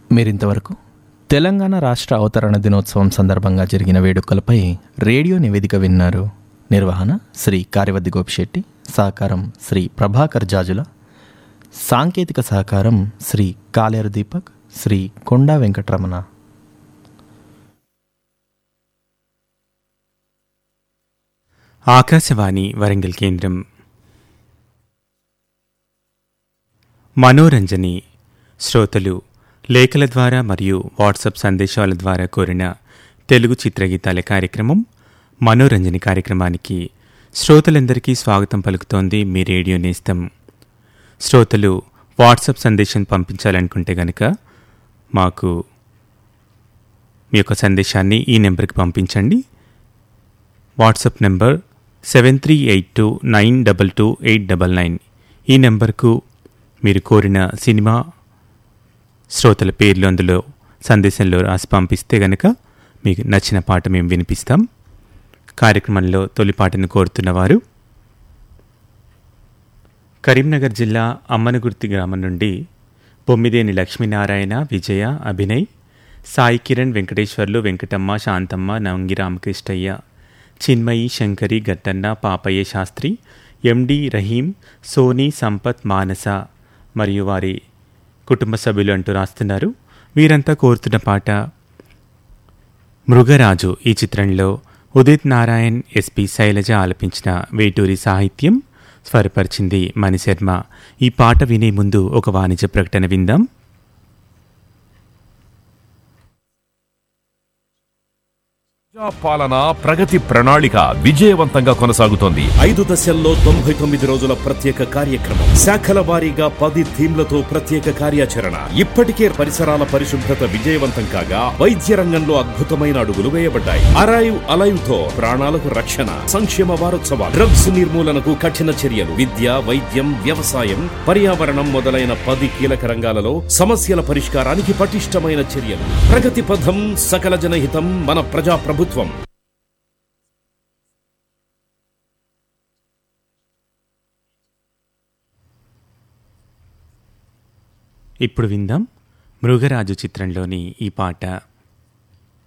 మీరింతవరకు తెలంగాణ రాష్ట్ర అవతరణ దినోత్సవం సందర్భంగా జరిగిన వేడుకలపై రేడియో నివేదిక విన్నారు నిర్వహణ శ్రీ కార్యవద్ది గోపిశెట్టి సహకారం శ్రీ ప్రభాకర్ జాజుల సాంకేతిక సహకారం శ్రీ కాలేరు దీపక్ శ్రీ కొండా వెంకటరమణ ఆకాశవాణి వరంగల్ కేంద్రం మనోరంజని శ్రోతలు లేఖల ద్వారా మరియు వాట్సాప్ సందేశాల ద్వారా కోరిన తెలుగు చిత్రగీతాల కార్యక్రమం మనోరంజని కార్యక్రమానికి శ్రోతలందరికీ స్వాగతం పలుకుతోంది మీ రేడియో నేస్తం శ్రోతలు వాట్సాప్ సందేశం పంపించాలనుకుంటే గనక మాకు మీ యొక్క సందేశాన్ని ఈ నెంబర్కి పంపించండి WhatsApp number seven three eight two nine double two eight double nine ఈ నెంబర్కు మీరు కోరిన సినిమా శ్రోతల పేర్లు అందులో సందేశంలో రాసి పంపిస్తే గనక మీకు నచ్చిన పాట మేము వినిపిస్తాం కార్యక్రమంలో తొలి పాటను కోరుతున్నవారు కరీంనగర్ జిల్లా అమ్మనగుర్తి గ్రామం నుండి బొమ్మిదేని లక్ష్మీనారాయణ విజయ అభినయ్ సాయి కిరణ్ వెంకటేశ్వర్లు వెంకటమ్మ శాంతమ్మ నంగి రామకృష్ణయ్య చిన్మయి శంకరి గట్టన్న పాపయ్య శాస్త్రి ఎండి రహీం సోనీ సంపత్ మానస మరియు వారి కుటుంబ సభ్యులు అంటూ రాస్తున్నారు వీరంతా కోరుతున్న పాట మృగరాజు ఈ చిత్రంలో ఉదిత్ నారాయణ్ ఎస్పి శైలజ ఆలపించిన వేటూరి సాహిత్యం స్వరపరిచింది మణిశర్మ ఈ పాట వినే ముందు ఒక వాణిజ్య ప్రకటన విందాం పాలన ప్రగతి ప్రణాళిక విజయవంతంగా కొనసాగుతోంది ఐదు దశల్లో తొంభై తొమ్మిది రోజుల ప్రత్యేక కార్యక్రమం శాఖల వారీగా పది థీమ్లతో ప్రత్యేక కార్యాచరణ ఇప్పటికే పరిసరాల పరిశుభ్రత విజయవంతం కాగా వైద్య రంగంలో అద్భుతమైన అడుగులు వేయబడ్డాయి అరైవ్ అలైవ్ తో ప్రాణాలకు రక్షణ సంక్షేమ వారోత్సవాలు డ్రగ్స్ నిర్మూలనకు కఠిన చర్యలు విద్య వైద్యం వ్యవసాయం పర్యావరణం మొదలైన పది కీలక రంగాలలో సమస్యల పరిష్కారానికి పటిష్టమైన చర్యలు ప్రగతి పథం సకల జనహితం మన ప్రజా ప్రభుత్వం ఇప్పుడు విందాం మృగరాజు చిత్రంలోని ఈ పాట